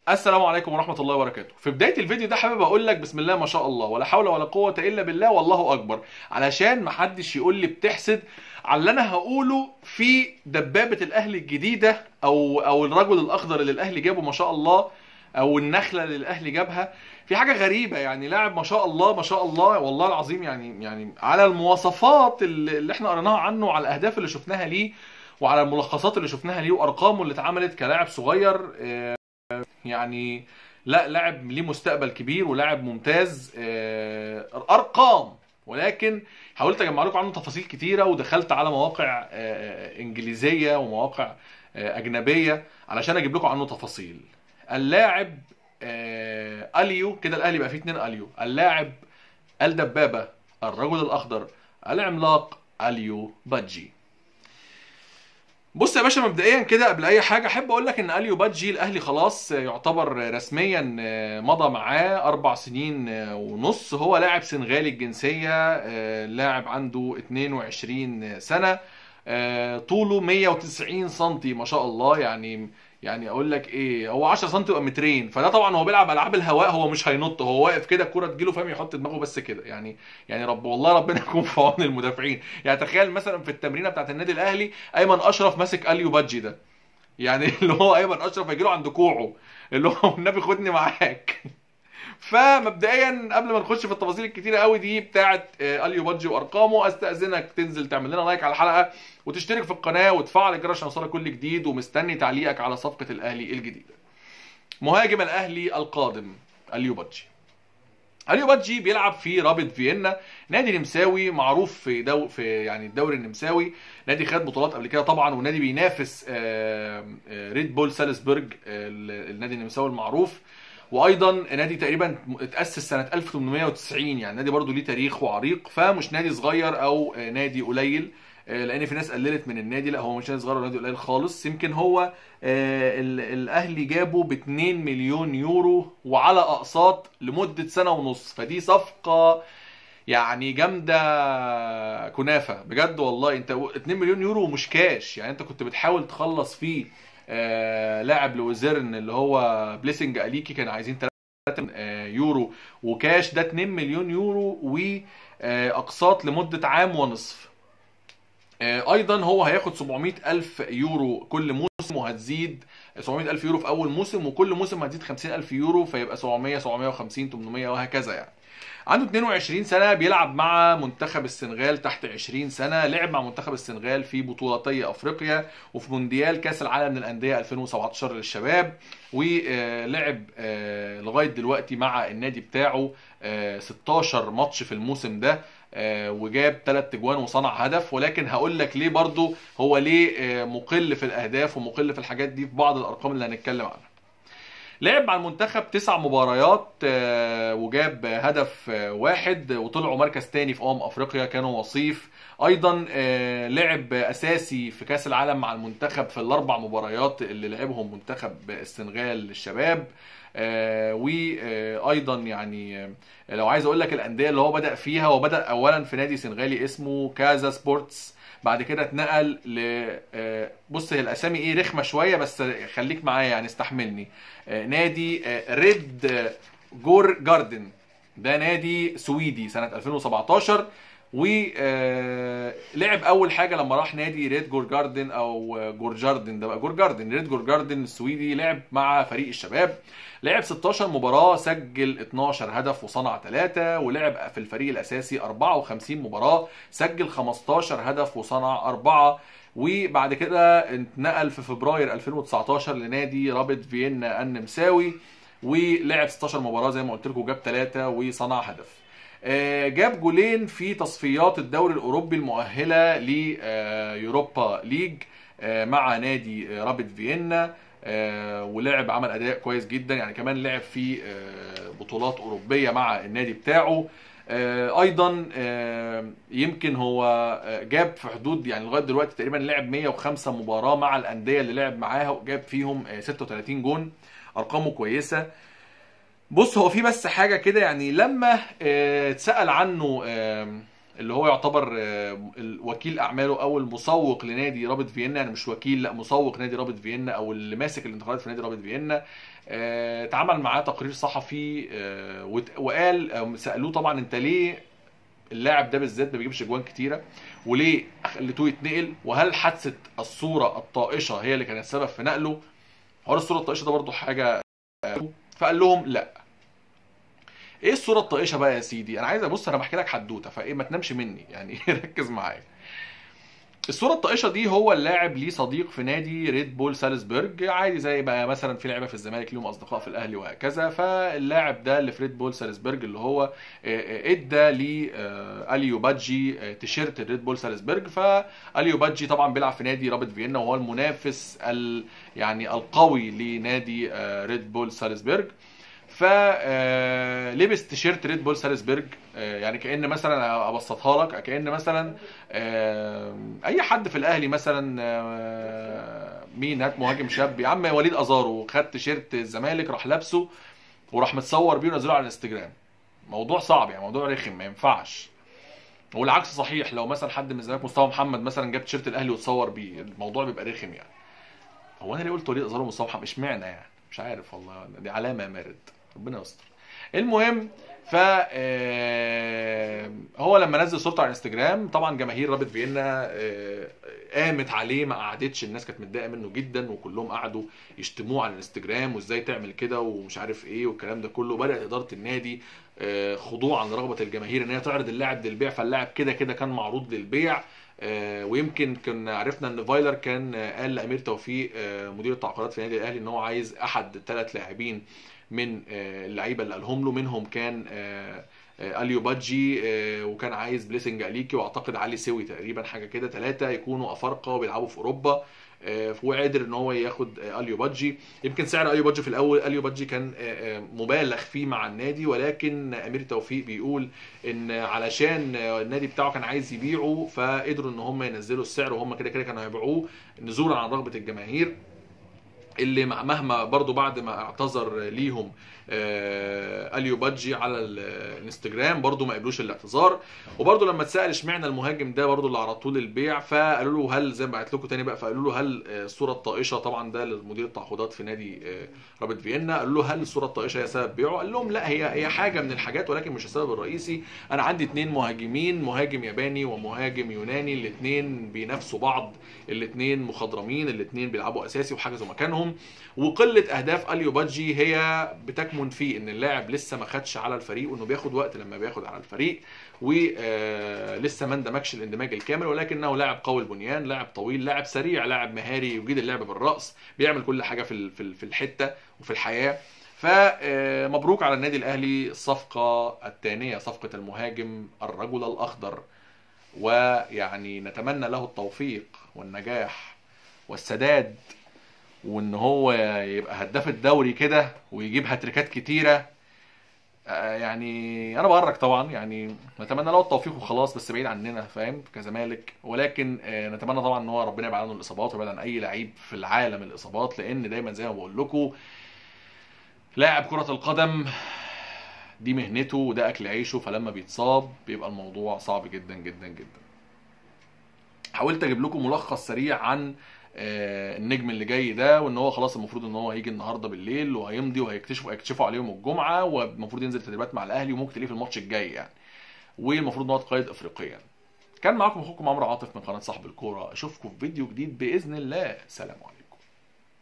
السلام عليكم ورحمة الله وبركاته. في بداية الفيديو ده حابب أقول لك بسم الله ما شاء الله ولا حول ولا قوة إلا بالله والله أكبر علشان محدش يقول لي بتحسد على اللي أنا هقوله في دبابة الأهلي الجديدة أو أو الرجل الأخضر اللي الأهلي جابه ما شاء الله أو النخلة اللي الأهلي جابها في حاجة غريبة يعني لاعب ما شاء الله ما شاء الله والله العظيم يعني يعني على المواصفات اللي اللي احنا قريناها عنه وعلى الأهداف اللي شفناها ليه وعلى الملخصات اللي شفناها ليه وأرقامه اللي اتعملت كلاعب صغير آه، يعني لا لاعب ليه مستقبل كبير ولاعب ممتاز آه، ارقام ولكن حاولت اجمع لكم عنه تفاصيل كتيره ودخلت على مواقع آه، انجليزيه ومواقع آه، اجنبيه علشان اجيب لكم عنه تفاصيل اللاعب آه، اليو كده الاهلي بقى فيه اتنين اليو اللاعب الدبابه الرجل الاخضر العملاق اليو بادجي بص يا باشا مبدئيا كده قبل اي حاجه احب اقول لك ان اليو بادجي الاهلي خلاص يعتبر رسميا مضى معاه اربع سنين ونص هو لاعب سنغالي الجنسيه لاعب عنده 22 سنه طوله 190 سنتي ما شاء الله يعني يعني اقول لك ايه هو 10 سم يبقى مترين فده طبعا هو بيلعب العاب الهواء هو مش هينط هو واقف كده الكوره تجيله فاهم يحط دماغه بس كده يعني يعني رب والله ربنا يكون في عون المدافعين يعني تخيل مثلا في التمرينه بتاعت النادي الاهلي ايمن اشرف ماسك اليو بادجي ده يعني اللي هو ايمن اشرف هيجي له عند كوعه اللي هو النبي خدني معاك فمبدئيا قبل ما نخش في التفاصيل الكتيره قوي دي بتاعه آه، اليو بادجي وارقامه استاذنك تنزل تعمل لنا لايك على الحلقه وتشترك في القناه وتفعل الجرس عشان يوصلك كل جديد ومستني تعليقك على صفقه الاهلي الجديده مهاجم الاهلي القادم اليو بادجي اليو بادجي بيلعب في رابط فيينا نادي نمساوي معروف في دو في يعني الدوري النمساوي نادي خد بطولات قبل كده طبعا ونادي بينافس آه، آه، ريد بول سالزبورج آه، النادي النمساوي المعروف وايضا نادي تقريبا اتاسس سنه 1890 يعني نادي برضو ليه تاريخ وعريق فمش نادي صغير او نادي قليل لان في ناس قللت من النادي لا هو مش نادي صغير ولا نادي قليل خالص يمكن هو آه، ال- الاهلي جابه ب 2 مليون يورو وعلى اقساط لمده سنه ونص فدي صفقه يعني جامده كنافه بجد والله انت 2 مليون يورو ومش كاش يعني انت كنت بتحاول تخلص فيه آه لاعب لوزيرن اللي هو بليسنج اليكي كان عايزين 3 آه يورو وكاش ده 2 مليون يورو واقساط لمده عام ونصف آه، ايضا هو هياخد 700 الف يورو كل موسم وهتزيد 700 الف يورو في اول موسم وكل موسم هتزيد 50 الف يورو فيبقى 700 750 800 وهكذا يعني عنده 22 سنه بيلعب مع منتخب السنغال تحت 20 سنه لعب مع منتخب السنغال في بطولتي افريقيا وفي مونديال كاس العالم للانديه 2017 للشباب ولعب آه، لغايه دلوقتي مع النادي بتاعه آه، 16 ماتش في الموسم ده آه، وجاب ثلاث تجوان وصنع هدف ولكن هقول لك ليه برضو هو ليه آه، مقل في الاهداف ومقل في الحاجات دي في بعض الارقام اللي هنتكلم عنها لعب مع المنتخب تسع مباريات آه، وجاب هدف آه، واحد وطلعوا مركز تاني في امم افريقيا كانوا وصيف ايضا آه، لعب اساسي في كاس العالم مع المنتخب في الاربع مباريات اللي لعبهم منتخب السنغال للشباب آه، وايضا يعني آه، لو عايز اقول لك الانديه اللي هو بدا فيها هو بدا اولا في نادي سنغالي اسمه كازا سبورتس بعد كده اتنقل ل آه، بص هي الاسامي ايه رخمه شويه بس خليك معايا يعني استحملني آه، نادي آه، ريد آه، جور جاردن ده نادي سويدي سنه 2017 ولعب اول حاجه لما راح نادي ريد جور جاردن او آه، جور جاردن ده بقى جور جاردن ريد جور جاردن السويدي لعب مع فريق الشباب لعب 16 مباراة سجل 12 هدف وصنع 3 ولعب في الفريق الأساسي 54 مباراة سجل 15 هدف وصنع 4 وبعد كده اتنقل في فبراير 2019 لنادي رابط فيينا النمساوي ولعب 16 مباراة زي ما قلت لكم جاب 3 وصنع هدف آه، جاب جولين في تصفيات الدوري الأوروبي المؤهلة ليوروبا ليج آه، مع نادي آه، رابط فيينا آه، ولعب عمل اداء كويس جدا يعني كمان لعب في آه، بطولات اوروبيه مع النادي بتاعه آه، ايضا آه، يمكن هو آه، جاب في حدود يعني لغايه دلوقتي تقريبا لعب 105 مباراه مع الانديه اللي لعب معاها وجاب فيهم آه، 36 جون ارقامه كويسه بص هو في بس حاجه كده يعني لما آه، اتسال عنه آه، اللي هو يعتبر آه، ال- وكيل اعماله او المسوق لنادي رابط فيينا يعني مش وكيل لا مسوق نادي رابط فيينا او اللي ماسك الانتقالات في نادي رابط فيينا آه، اتعمل معاه تقرير صحفي آه، وت- وقال آه، سالوه طبعا انت ليه اللاعب ده بالذات ما بيجيبش اجوان كتيره وليه خليتوه يتنقل وهل حادثه الصوره الطائشه هي اللي كانت سبب في نقله حوار الصوره الطائشه ده برضو حاجه آه، فقال لهم لا ايه الصوره الطائشه بقى يا سيدي انا عايز ابص انا بحكي لك حدوته فايه ما تنامش مني يعني ركز معايا الصوره الطائشه دي هو اللاعب ليه صديق في نادي ريد بول سالزبورج عادي زي بقى مثلا في لعيبه في الزمالك ليهم اصدقاء في الاهلي وهكذا فاللاعب ده اللي في ريد بول سالزبورج اللي هو آه، آه، ادى لاليو بادجي آه، تيشيرت الريد بول سالزبورج فاليو بادجي طبعا بيلعب في نادي رابط فيينا وهو المنافس ال يعني القوي لنادي آه، ريد بول سالزبورج فلبس تيشيرت ريد بول سالزبورج آه، يعني كان مثلا ابسطها لك كان مثلا آه، اي حد في الاهلي مثلا آه، مين هات مهاجم شاب يا عم وليد ازارو خد تيشيرت الزمالك راح لابسه وراح متصور بيه ونزله على الانستجرام موضوع صعب يعني موضوع رخم ما ينفعش والعكس صحيح لو مثلا حد من الزمالك مصطفى محمد مثلا جاب تيشيرت الاهلي وتصور بيه الموضوع بيبقى رخم يعني هو انا ليه قلت وليد ازارو ومصطفى محمد اشمعنى يعني مش عارف والله دي علامه يا مارد ربنا يستر المهم ف آه، هو لما نزل صورته على الانستجرام طبعا جماهير رابط فيينا آه، قامت عليه ما قعدتش الناس كانت متضايقه منه جدا وكلهم قعدوا يشتموه على الانستجرام وازاي تعمل كده ومش عارف ايه والكلام ده كله بدات اداره النادي آه، خضوعا لرغبه الجماهير ان هي تعرض اللاعب للبيع فاللاعب كده كده كان معروض للبيع آه، ويمكن كنا عرفنا ان فايلر كان آه، قال لامير توفيق آه، مدير التعاقدات في النادي الاهلي ان هو عايز احد الثلاث لاعبين من آه، اللعيبه اللي قالهم له منهم كان آه، آه، اليو بادجي آه، وكان عايز بليسنج اليكي واعتقد علي سوي تقريبا حاجه كده ثلاثه يكونوا افارقه وبيلعبوا في اوروبا آه، وقادر ان هو ياخد آه، اليو بادجي يمكن سعر اليو بادجي في الاول اليو بادجي كان آه، آه، مبالغ فيه مع النادي ولكن امير توفيق بيقول ان علشان آه، النادي بتاعه كان عايز يبيعه فقدروا ان هم ينزلوا السعر وهم كده كده كانوا هيبيعوه نزولا عن رغبه الجماهير اللي مع- مهما برضو بعد ما اعتذر ليهم آه، اليو بادجي على ال- الانستجرام برضو ما قبلوش الاعتذار وبرضو لما اتسال اشمعنى المهاجم ده برضو اللي عرضتوه للبيع فقالوا له هل زي ما بعت لكم تاني بقى فقالوا له هل آه، الصوره الطائشه طبعا ده لمدير التعاقدات في نادي آه، رابط فيينا قالوا له هل الصوره الطائشه هي سبب بيعه قال لهم لا هي هي حاجه من الحاجات ولكن مش السبب الرئيسي انا عندي اتنين مهاجمين مهاجم ياباني ومهاجم يوناني الاتنين بينافسوا بعض الاتنين مخضرمين الاتنين بيلعبوا اساسي وحجزوا مكانهم وقله اهداف اليو بادجي هي بتكمن في ان اللاعب لسه ما خدش على الفريق وانه بياخد وقت لما بياخد على الفريق ولسه ما اندمجش الاندماج الكامل ولكنه لاعب قوي البنيان لاعب طويل لاعب سريع لاعب مهاري يجيد اللعب بالراس بيعمل كل حاجه في ال- في ال- في الحته وفي الحياه فمبروك على النادي الاهلي الصفقه الثانيه صفقه المهاجم الرجل الاخضر ويعني نتمنى له التوفيق والنجاح والسداد وان هو يبقى هداف الدوري كده ويجيب هاتريكات كتيره آه، يعني انا بهرج طبعا يعني نتمنى له التوفيق وخلاص بس بعيد عننا فاهم كزمالك ولكن آه، نتمنى طبعا ان هو ربنا يبعد عنه الاصابات ويبعد عن اي لعيب في العالم الاصابات لان دايما زي ما بقول لكم لاعب كرة القدم دي مهنته وده اكل عيشه فلما بيتصاب بيبقى الموضوع صعب جدا جدا جدا حاولت اجيب لكم ملخص سريع عن آه، النجم اللي جاي ده وان هو خلاص المفروض ان هو هيجي النهارده بالليل وهيمضي وهيكتشفوا هيكتشفوا عليهم الجمعه والمفروض ينزل تدريبات مع الاهلي وممكن تلاقيه في الماتش الجاي يعني والمفروض ان هو اتقيد افريقيا كان معاكم اخوكم عمرو عاطف من قناه صاحب الكوره اشوفكم في فيديو جديد باذن الله سلام عليكم